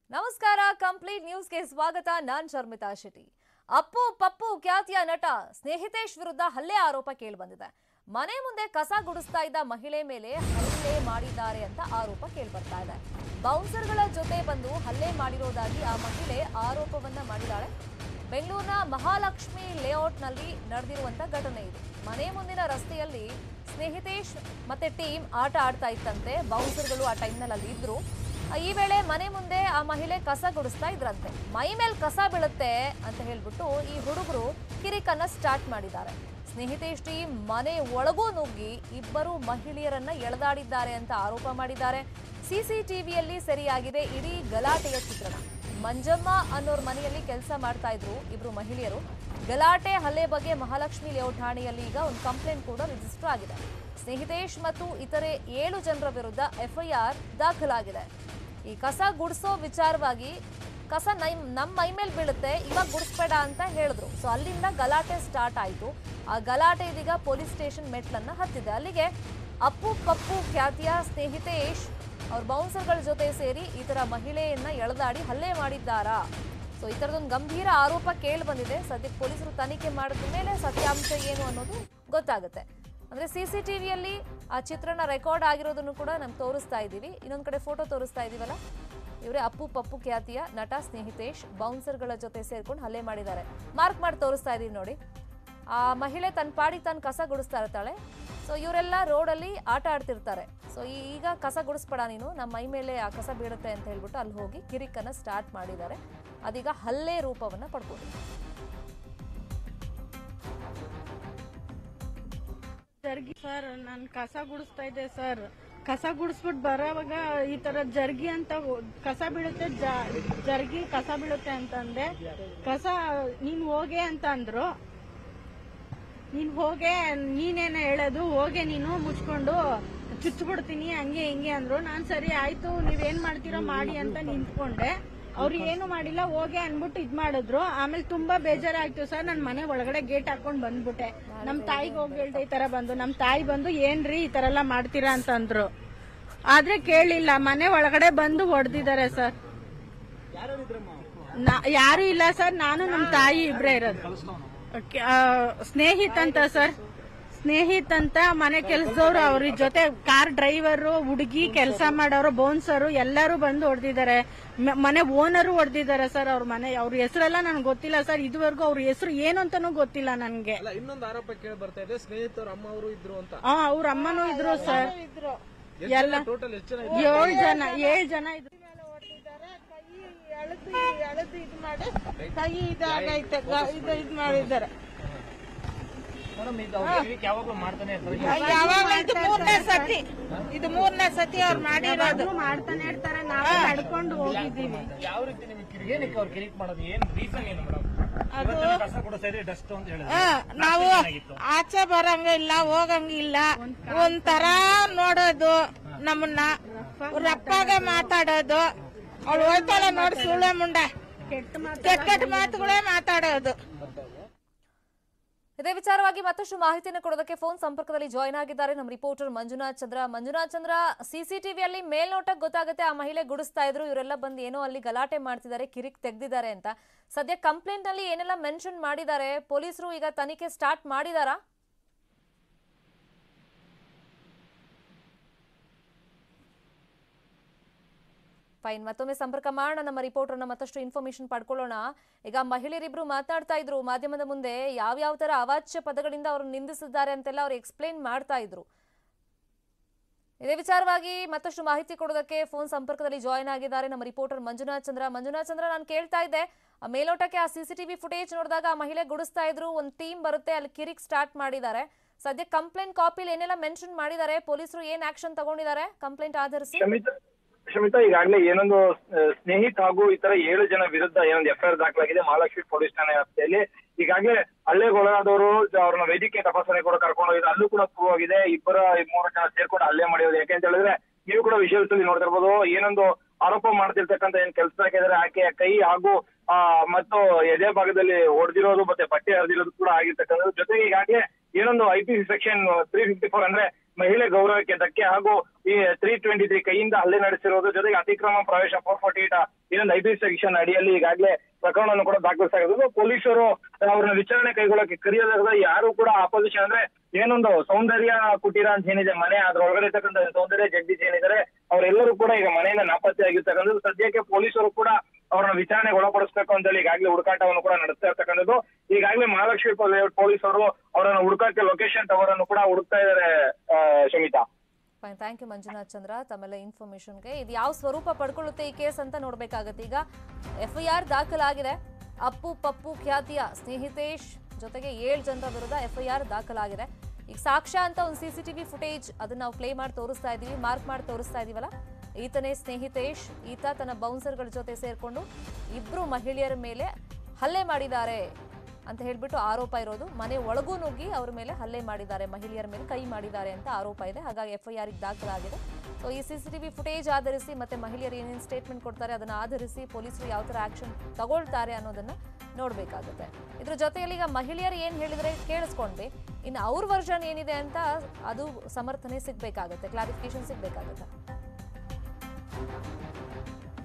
ನಮಸ್ಕಾರ ಕಂಪ್ಲೀಟ್ ನ್ಯೂಸ್ಗೆ ಸ್ವಾಗತ ನಾನ್ ಶರ್ಮಿತಾ ಶೆಟ್ಟಿ ಅಪ್ಪು ಪಪ್ಪು ಖ್ಯಾತಿಯ ನಟ ಸ್ನೇಹಿತೇಶ್ ವಿರುದ್ಧ ಹಲ್ಲೆ ಆರೋಪ ಕೇಳಿಬಂದಿದೆ ಮನೆ ಮುಂದೆ ಕಸ ಗುಡಿಸ್ತಾ ಇದ್ದ ಮಹಿಳೆ ಮೇಲೆ ಹಲ್ಲೆ ಮಾಡಿದ್ದಾರೆ ಅಂತ ಆರೋಪ ಕೇಳ್ಬರ್ತಾ ಇದೆ ಬೌನ್ಸರ್ಗಳ ಜೊತೆ ಬಂದು ಹಲ್ಲೆ ಮಾಡಿರೋದಾಗಿ ಆ ಮಹಿಳೆ ಆರೋಪವನ್ನ ಮಾಡಿದ್ದಾಳೆ ಬೆಂಗಳೂರಿನ ಮಹಾಲಕ್ಷ್ಮಿ ಲೇಔಟ್ನಲ್ಲಿ ನಡೆದಿರುವಂತ ಘಟನೆ ಇದು ಮನೆ ಮುಂದಿನ ರಸ್ತೆಯಲ್ಲಿ ಸ್ನೇಹಿತೇಶ್ ಮತ್ತೆ ಟೀಮ್ ಆಟ ಆಡ್ತಾ ಇತ್ತಂತೆ ಬೌನ್ಸರ್ಗಳು ಆ ಟೈಮ್ನಲ್ಲಿ ಅಲ್ಲಿ ಇದ್ರು ಈ ವೇಳೆ ಮನೆ ಮುಂದೆ ಆ ಮಹಿಳೆ ಕಸ ಗುಡಿಸ್ತಾ ಇದ್ರಂತೆ ಮೈ ಮೇಲೆ ಕಸ ಬೀಳುತ್ತೆ ಅಂತ ಹೇಳ್ಬಿಟ್ಟು ಈ ಹುಡುಗರು ಕಿರಿಕನ್ನ ಸ್ಟಾರ್ಟ್ ಮಾಡಿದ್ದಾರೆ ಸ್ನೇಹಿತೇಶ್ ಟೀಮ್ ಮನೆ ಒಳಗೂ ನುಗ್ಗಿ ಇಬ್ಬರು ಮಹಿಳೆಯರನ್ನ ಎಳೆದಾಡಿದ್ದಾರೆ ಅಂತ ಆರೋಪ ಮಾಡಿದ್ದಾರೆ ಸಿಸಿಟಿವಿಯಲ್ಲಿ ಸೆರೆಯಾಗಿದೆ ಇಡೀ ಗಲಾಟೆಯ ಚಿತ್ರಣ ಮಂಜಮ್ಮ ಅನ್ನೋರ್ ಮನೆಯಲ್ಲಿ ಕೆಲಸ ಮಾಡ್ತಾ ಇದ್ರು ಇಬ್ರು ಮಹಿಳೆಯರು ಗಲಾಟೆ ಹಲ್ಲೆ ಬಗ್ಗೆ ಮಹಾಲಕ್ಷ್ಮಿ ಲೇಔಟ್ ಠಾಣೆಯಲ್ಲಿ ಈಗ ಒಂದು ಕಂಪ್ಲೇಂಟ್ ಕೂಡ ರಿಜಿಸ್ಟರ್ ಆಗಿದೆ ಸ್ನೇಹಿತೇಶ್ ಮತ್ತು ಇತರೆ ಏಳು ಜನರ ವಿರುದ್ಧ ಎಫ್ಐಆರ್ ದಾಖಲಾಗಿದೆ ಈ ಕಸ ಗುಡಿಸೋ ವಿಚಾರವಾಗಿ ಕಸ ನೈ ನಮ್ಮ ಮೈ ಮೇಲೆ ಬೀಳುತ್ತೆ ಇವಾಗ ಗುಡಿಸ್ಬೇಡ ಅಂತ ಹೇಳಿದ್ರು ಸೊ ಅಲ್ಲಿಂದ ಗಲಾಟೆ ಸ್ಟಾರ್ಟ್ ಆಯಿತು ಆ ಗಲಾಟೆ ಇದೀಗ ಪೊಲೀಸ್ ಸ್ಟೇಷನ್ ಮೆಟ್ಲನ್ನ ಹತ್ತಿದೆ ಅಲ್ಲಿಗೆ ಅಪ್ಪು ಪಪ್ಪು ಖ್ಯಾತಿಯ ಸ್ನೇಹಿತೇಶ್ ಅವ್ರ ಬೌನ್ಸರ್ಗಳ ಜೊತೆ ಸೇರಿ ಈ ಥರ ಮಹಿಳೆಯನ್ನ ಎಳೆದಾಡಿ ಹಲ್ಲೆ ಮಾಡಿದ್ದಾರಾ ಸೊ ಈ ಥರದೊಂದು ಗಂಭೀರ ಆರೋಪ ಕೇಳಿ ಬಂದಿದೆ ಸದ್ಯಕ್ಕೆ ಪೊಲೀಸರು ತನಿಖೆ ಮಾಡಿದ ಮೇಲೆ ಸತ್ಯಾಂಶ ಏನು ಅನ್ನೋದು ಗೊತ್ತಾಗುತ್ತೆ ಅಂದ್ರೆ ಸಿ ಸಿ ಟಿವಿಯಲ್ಲಿ ಆ ಚಿತ್ರಣ ರೆಕಾರ್ಡ್ ಆಗಿರೋದನ್ನು ಕೂಡ ನಮ್ಗೆ ತೋರಿಸ್ತಾ ಇದ್ದೀವಿ ಇನ್ನೊಂದ್ ಕಡೆ ಫೋಟೋ ತೋರಿಸ್ತಾ ಇದೀವಲ್ಲ ಇವರೇ ಅಪ್ಪು ಪಪ್ಪು ಖ್ಯಾತಿಯ ನಟ ಸ್ನೇಹಿತೇಶ್ ಬೌನ್ಸರ್ಗಳ ಜೊತೆ ಸೇರ್ಕೊಂಡು ಹಲ್ಲೆ ಮಾಡಿದ್ದಾರೆ ಮಾರ್ಕ್ ಮಾಡಿ ತೋರಿಸ್ತಾ ಇದೀವಿ ನೋಡಿ ಆ ಮಹಿಳೆ ತನ್ನ ಪಾಡಿಗೆ ತಾನು ಕಸ ಗುಡಿಸ್ತಾ ಇರ್ತಾಳೆ ಸೊ ಇವರೆಲ್ಲ ರೋಡಲ್ಲಿ ಆಟ ಆಡ್ತಿರ್ತಾರೆ ಸೊ ಈಗ ಕಸ ಗುಡಿಸ್ಬೇಡ ನೀನು ನಮ್ಮ ಮೈ ಮೇಲೆ ಆ ಕಸ ಬೀಳುತ್ತೆ ಅಂತ ಹೇಳ್ಬಿಟ್ಟು ಅಲ್ಲಿ ಹೋಗಿ ಕಿರಿಕನ್ನ ಸ್ಟಾರ್ಟ್ ಮಾಡಿದ್ದಾರೆ ಅದೀಗ ಹಲ್ಲೆ ರೂಪವನ್ನ ಪಡ್ಕೊಂಡಿದೆ ಜರ್ಗಿ ಸರ್ ನಾನು ಕಸ ಗುಡಿಸ್ತಾ ಇದ್ದೆ ಸರ್ ಕಸ ಗುಡಿಸ್ಬಿಟ್ಟು ಬರೋವಾಗ ಈ ತರ ಜರ್ಗಿ ಅಂತ ಹೋ- ಕಸ ಬೀಳುತ್ತೆ ಜ- ಜರ್ಗಿ ಕಸ ಬೀಳುತ್ತೆ ಅಂತಂದೆ ಕಸ ನೀನ್ ಹೋಗೆ ಅಂತ ಅಂದ್ರು ನೀನ್ ಹೋಗೆ ನೀನೇನ ಹೇಳೋದು ಹೋಗೆ ನೀನು ಮುಚ್ಕೊಂಡು ಚುಚ್ಚಿಬಿಡ್ತೀನಿ ಹಂಗೆ ಹಿಂಗೆ ಅಂದ್ರು ನಾನ್ ಸರಿ ಆಯ್ತು ನೀವೇನ್ ಮಾಡ್ತೀರೋ ಮಾಡಿ ಅಂತ ನಿಂತ್ಕೊಂಡೆ ಅವ್ರು ಏನು ಮಾಡಿಲ್ಲ ಹೋಗೆ ಅನ್ಬಿಟ್ಟು ಇದ್ ಮಾಡಿದ್ರು ಆಮೇಲೆ ತುಂಬಾ ಬೇಜಾರಾಯ್ತು ಸರ್ ನನ್ ಮನೆ ಒಳಗಡೆ ಗೇಟ್ ಹಾಕೊಂಡ್ ಬಂದ್ಬಿಟ್ಟೆ ನಮ್ ತಾಯಿಗೆ ಹೋಗಿ ಹೇಳ್ದೆ ಈ ತರ ಬಂದು ನಮ್ ತಾಯಿ ಬಂದು ಏನ್ರಿ ಈ ತರ ಎಲ್ಲ ಮಾಡ್ತೀರಾ ಅಂತ ಅಂದ್ರು ಆದ್ರೆ ಕೇಳಿಲ್ಲ ಮನೆ ಒಳಗಡೆ ಬಂದು ಹೊಡೆದಿದ್ದಾರೆ ಸರ್ ನಾ- ಯಾರು ಇಲ್ಲ ಸರ್ ನಾನು ನಮ್ ತಾಯಿ ಇಬ್ರೇ ಇರೋದು ಕೆ- ಆ, ಸ್ನೇಹಿತ್ ಅಂತ ಸರ್ ಸ್ನೇಹಿತ್ ಅಂತ ಮನೆ ಕೆಲಸದವ್ರು ಅವ್ರ ಜೊತೆ ಕಾರ್ ಡ್ರೈವರು ಹುಡುಗಿ ಕೆಲಸ ಮಾಡೋರು ಬೋನ್ಸರು ಎಲ್ಲರೂ ಬಂದು ಹೊಡೆದಿದ್ದಾರೆ ಮನೆ ಓನರು ಹೊಡೆದಿದ್ದಾರೆ ಸರ್ ಅವ್ರ ಮನೆ ಅವ್ರ ಹೆಸರೆಲ್ಲ ನನ್ಗೆ ಗೊತ್ತಿಲ್ಲ ಸರ್ ಇದುವರೆಗೂ ಅವ್ರ ಹೆಸರು ಏನು ಅಂತಾನೂ ಗೊತ್ತಿಲ್ಲ ನನ್ಗೆ ಅಲ್ಲ ಇನ್ನೊಂದು ಆರೋಪ ಕೇಳಿ ಬರ್ತಾ ಇದೆ ಸ್ನೇಹಿತರು ಅಮ್ಮ ಅವರು ಇದ್ರು ಅಂತ ಆ, ಅವ್ರ ಅಮ್ಮನೂ ಇದ್ರು ಸರ್ ಎಲ್ಲ ಟೋಟಲ್ ಎಷ್ಟು ಜನ ಏಳು ಜನ ಏಳು ಜನ ಇದ್ರು ಕೈ ಇದಾಗೈತೆ ಗ- ಇದು ಇದ್ ಮಾಡಿದ್ದಾರೆ ಯಾವಾಗಲೂ ಮಾಡ್ತಾನೆ ಇರ್ತಾರೆ ಯಾವಾಗ ಇದು ಮೂರನೇ ಸತಿ ಇದು ಮೂರನೇ ಸತಿ ಅವ್ರು ಮಾಡಿರೋದು ಯಾವಾಗ್ಲೂ ಮಾಡ್ತಾನೆ ಇರ್ತಾರೆ ನಾವು ನಡ್ಕೊಂಡು ಹೋಗಿದ್ದೀವಿ ಯಾವ ರೀತಿ ನಿಮಗೆ ಕಿರಿ ಏನಕ್ಕೆ ಅವ್ರು ಕಿರಿಕ್ ಮಾಡೋದು ಏನ್ ರೀಸನ್ ಏನು ಮೇಡಮ್ ಅದು ಕಸ ಕೊಡೋ ಡಸ್ಟ್ ಅಂತ ಹೇಳಿದ್ರು ಆ, ನಾವು ಆಚೆ ಬರಂಗಿಲ್ಲ ಹೋಗಂಗಿಲ್ಲ ಒಂಥರ ನೋಡೋದು ನಮ್ಮನ್ನ ರಪ್ಪಾಗೆ ಮಾತಾಡೋದು ಅವ್ಳು ಹೋಯ್ತಾಳೆ ನೋಡಿ ಸುಳ್ಳೆ ಮುಂಡೆ ಕೆಟ್ಟ ಮಾತು ಕೆಟ್ಟ ಕೆಟ್ಟ ಮಾತುಗಳೇ ಮಾತಾಡೋದು ಇದೇ ವಿಚಾರವಾಗಿ ಮತ್ತಷ್ಟು ಮಾಹಿತಿಯನ್ನು ಕೊಡೋದಕ್ಕೆ ಫೋನ್ ಸಂಪರ್ಕದಲ್ಲಿ ಜಾಯ್ನ್ ಆಗಿದ್ದಾರೆ ನಮ್ಮ ರಿಪೋರ್ಟರ್ ಮಂಜುನಾಥ್ ಚಂದ್ರ ಮಂಜುನಾಥ್ ಚಂದ್ರ ಸಿಸಿಟಿವಿಯಲ್ಲಿ ಮೇಲ್ನೋಟಕ್ಕೆ ಗೊತ್ತಾಗುತ್ತೆ ಆ ಮಹಿಳೆ ಗುಡಿಸ್ತಾ ಇದ್ರು ಇವರೆಲ್ಲ ಬಂದು ಏನೋ ಅಲ್ಲಿ ಗಲಾಟೆ ಮಾಡ್ತಿದ್ದಾರೆ ಕಿರಿಕ್ ತೆಗ್ದಿದ್ದಾರೆ ಅಂತ ಸದ್ಯ ಕಂಪ್ಲೇಂಟ್ ನಲ್ಲಿ ಏನೆಲ್ಲ ಮೆನ್ಷನ್ ಮಾಡಿದ್ದಾರೆ ಪೊಲೀಸರು ಈಗ ತನಿಖೆ ಸ್ಟಾರ್ಟ್ ಮಾಡಿದಾರಾ ಫೈನ್ ಮತ್ತೊಮ್ಮೆ ಸಂಪರ್ಕ ಮಾಡೋಣ ನಮ್ಮ ರಿಪೋರ್ಟರ್ನ ಮತ್ತಷ್ಟು ಇನ್ಫಾರ್ಮೇಶನ್ ಪಡ್ಕೊಳ್ಳೋಣ ಈಗ ಮಹಿಳೆಯರಿಬ್ರು ಮಾತಾಡ್ತಾ ಇದ್ರು ಮಾಧ್ಯಮದ ಮುಂದೆ ಯಾವ್ಯಾವ ತರ ಅವಾಚ್ಯ ಪದಗಳಿಂದ ಅವರು ನಿಂದಿಸಿದ್ದಾರೆ ಅಂತೆಲ್ಲ ಅವ್ರು ಎಕ್ಸ್ಪ್ಲೈನ್ ಮಾಡ್ತಾ ಇದ್ರು ಇದೇ ವಿಚಾರವಾಗಿ ಮತ್ತಷ್ಟು ಮಾಹಿತಿ ಕೊಡೋದಕ್ಕೆ ಫೋನ್ ಸಂಪರ್ಕದಲ್ಲಿ ಜಾಯ್ನ್ ಆಗಿದ್ದಾರೆ ನಮ್ಮ ರಿಪೋರ್ಟರ್ ಮಂಜುನಾಥ್ ಚಂದ್ರ ಮಂಜುನಾಥ್ ಚಂದ್ರ ನಾನು ಕೇಳ್ತಾ ಇದ್ದೆ ಆ ಮೇಲೋಟಕ್ಕೆ ಆ ಸಿಸಿಟಿವಿ ಫುಟೇಜ್ ನೋಡಿದಾಗ ಆ ಮಹಿಳೆ ಗುಡಿಸ್ತಾ ಇದ್ರು ಒಂದು ಟೀಮ್ ಬರುತ್ತೆ ಅಲ್ಲಿ ಕಿರಿಕ್ ಸ್ಟಾರ್ಟ್ ಮಾಡಿದ್ದಾರೆ ಸದ್ಯ ಕಂಪ್ಲೇಂಟ್ ಕಾಪಿಲಿ ಏನೆಲ್ಲ ಮೆನ್ಷನ್ ಮಾಡಿದ್ದಾರೆ ಪೊಲೀಸರು ಏನ್ ಆಕ್ಷನ್ ತಗೊಂಡಿದ್ದಾರೆ ಕಂಪ್ಲೇಂಟ್ ಆಧರಿಸಿ ಶಮಿತಾ ಶಮಿತಾ ಈಗಾಗಲೇ ಏನೊಂದು ಆ, ಸ್ನೇಹಿತ್ ಹಾಗೂ ಇತರ ಏಳು ಜನ ವಿರುದ್ಧ ಏನೊಂದು ಎಫ್ಐಆರ್ ದಾಖಲಾಗಿದೆ ಮಹಾಲಕ್ಷ್ಮಿ ಪೊಲೀಸ್ ಠಾಣೆ ವ್ಯಾಪ್ತಿಯಲ್ಲಿ ಈಗಾಗಲೇ ಹಲ್ಲೆಗೊಳಗಾದವರು ಅವ್ರನ್ನ ವೈದ್ಯಕೀಯ ತಪಾಸಣೆ ಕೂಡ ಕರ್ಕೊಂಡು ಹೋಗಿದೆ ಅಲ್ಲೂ ಕೂಡ ಪ್ರೂವ್ ಆಗಿದೆ ಇಬ್ಬರ ಮೂರು ಜನ ಸೇರ್ಕೊಂಡು ಹಲ್ಲೆ ಮಾಡಿರೋದು ಯಾಕೆ ಅಂತ ಹೇಳಿದ್ರೆ ನೀವು ಕೂಡ ವಿಷಯದಲ್ಲಿ ನೋಡ್ತಿರ್ಬೋದು ಏನೊಂದು ಆರೋಪ ಮಾಡ್ತಿರ್ತಕ್ಕಂತ ಏನ್ ಕೆಲಸ ಹಾಕಿದ್ರೆ ಆಕೆಯ ಕೈ ಹಾಗೂ ಆ ಮತ್ತು ಎದೆ ಭಾಗದಲ್ಲಿ ಹೊಡೆದಿರೋದು ಮತ್ತೆ ಬಟ್ಟೆ ಹರಿದಿರೋದು ಕೂಡ ಆಗಿರ್ತಕ್ಕಂಥದ್ದು ಜೊತೆಗೆ ಈಗಾಗಲೇ ಏನೊಂದು I P C section three fifty four ಅಂದ್ರೆ ಮಹಿಳೆ ಗೌರವಕ್ಕೆ ಧಕ್ಕೆ ಹಾಗೂ ಈ ತ್ರೀ ಟ್ವೆಂಟಿ ತ್ರೀ ಕೈಯಿಂದ ಹಲ್ಲೆ ನಡೆಸಿರೋದು ಜೊತೆಗೆ ಅತಿಕ್ರಮ ಪ್ರವೇಶ ಫೋರ್ ಫೋರ್ಟಿ ಏಟ್ ಇನ್ನೊಂದು ಐ ಪಿ ಸೆಕ್ಷನ್ ಅಡಿಯಲ್ಲಿ ಈಗಾಗಲೇ ಪ್ರಕರಣವನ್ನು ಕೂಡ ದಾಖಲಿಸಲಾಗಿದೆ ಪೊಲೀಸರು ಅವ್ರನ್ನ ವಿಚಾರಣೆ ಕೈಗೊಳ್ಳಕ್ಕೆ ಕರೆಯೋದ್ರಿಂದ ಯಾರು ಕೂಡ ಅಪೋಸಿಷನ್ ಅಂದ್ರೆ ಏನೊಂದು ಸೌಂದರ್ಯ ಕುಟೀರ ಅಂತ ಏನಿದೆ ಮನೆ ಅದ್ರ ಒಳಗಡೆ ಇರ್ತಕ್ಕಂಥ ಸೌಂದರ್ಯ ಜಗದೀಶ್ ಏನಿದ್ದಾರೆ ಅವರೆಲ್ಲರೂ ಕೂಡ ಈಗ ಮನೆಯಿಂದ ನಾಪತ್ತೆ ಆಗಿರ್ತಕ್ಕಂಥದ್ದು ಸದ್ಯಕ್ಕೆ ಪೊಲೀಸರು ಕೂಡ ಅವ್ರನ್ನ ವಿಚಾರಣೆಗೆ ಒಳಪಡಿಸಬೇಕು ಅಂತ ಹೇಳಿ ಈಗಾಗಲೇ ಹುಡುಕಾಟವನ್ನು ಕೂಡ ನಡೆಸ್ತಾ ಇರ್ತಕ್ಕಂಥದ್ದು ಈಗಾಗಲೇ ಮಹಾಲಕ್ಷ್ಮಿ ಪೊ- ಪೊಲೀಸರು ಅವರನ್ನ ಹುಡುಕಕ್ಕೆ ಲೊಕೇಶನ್ ಟವರ್ ಅನ್ನು ಕೂಡ ಹುಡುಕ್ತಾ ಇದ್ದಾರೆ ಆ, Shamita fine thank you Manjunath Chandra ತಮ್ಮೆಲ್ಲ ಇನ್ಫಾರ್ಮೇಶನ್ಗೆ ಇದು ಯಾವ ಸ್ವರೂಪ ಪಡ್ಕೊಳ್ಳುತ್ತೆ ಈ ಕೇಸ್ ಅಂತ ನೋಡ್ಬೇಕಾಗತ್ತೆ ಈಗ ಎಫ್ ಐ ಆರ್ ದಾಖಲಾಗಿದೆ ಅಪ್ಪು ಪಪ್ಪು ಖ್ಯಾತಿಯ ಸ್ನೇಹಿತೇಶ್ ಜೊತೆಗೆ ಏಳು ಜನರ ವಿರುದ್ಧ ಎಫ್ ಐ ಆರ್ ದಾಖಲಾಗಿದೆ ಈಗ ಸಾಕ್ಷ್ಯ ಅಂತ ಒಂದು C C T V footage ಅದನ್ನ ನಾವು ಪ್ಲೇ ಮಾಡಿ ತೋರಿಸ್ತಾ ಇದೀವಿ ಮಾರ್ಕ್ ಮಾಡಿ ತೋರಿಸ್ತಾ ಇದೀವಲ್ಲ ಈತನೇ ಸ್ನೇಹಿತೇಶ್ ಈತ ತನ್ನ ಬೌನ್ಸರ್ಗಳ ಜೊತೆ ಸೇರ್ಕೊಂಡು ಇಬ್ರು ಮಹಿಳೆಯರ ಮೇಲೆ ಹಲ್ಲೆ ಮಾಡಿದ್ದಾರೆ ಅಂತ ಹೇಳ್ಬಿಟ್ಟು ಆರೋಪ ಇರೋದು ಮನೆ ಒಳಗೂ ನುಗ್ಗಿ ಅವ್ರ ಮೇಲೆ ಹಲ್ಲೆ ಮಾಡಿದ್ದಾರೆ ಮಹಿಳೆಯರ ಮೇಲೆ ಕೈ ಮಾಡಿದ್ದಾರೆ ಅಂತ ಆರೋಪ ಇದೆ ಹಾಗಾಗಿ ಎಫ್ ಐ ಆರ್ ದಾಖಲಾಗಿದೆ ಸೊ ಈ C C T V footage ಆಧರಿಸಿ ಮತ್ತೆ ಮಹಿಳೆಯರು ಏನೇನು ಸ್ಟೇಟ್ಮೆಂಟ್ ಕೊಡ್ತಾರೆ ಅದನ್ನ ಆಧರಿಸಿ ಪೊಲೀಸರು ಯಾವ ಥರ ಆಕ್ಷನ್ ತಗೊಳ್ತಾರೆ ಅನ್ನೋದನ್ನ ನೋಡಬೇಕಾಗುತ್ತೆ ಇದ್ರ ಜೊತೆಯಲ್ಲಿ ಈಗ ಮಹಿಳೆಯರು ಏನು ಹೇಳಿದ್ರೆ ಕೇಳಿಸ್ಕೊಂಡ್ವಿ ಇನ್ನು ಅವ್ರ ವರ್ಷನ್ ಏನಿದೆ ಅಂತ ಅದು ಸಮರ್ಥನೆ ಸಿಗ್ಬೇಕಾಗತ್ತೆ ಕ್ಲಾರಿಫಿಕೇಶನ್ ಸಿಗ್ಬೇಕಾಗತ್ತೆ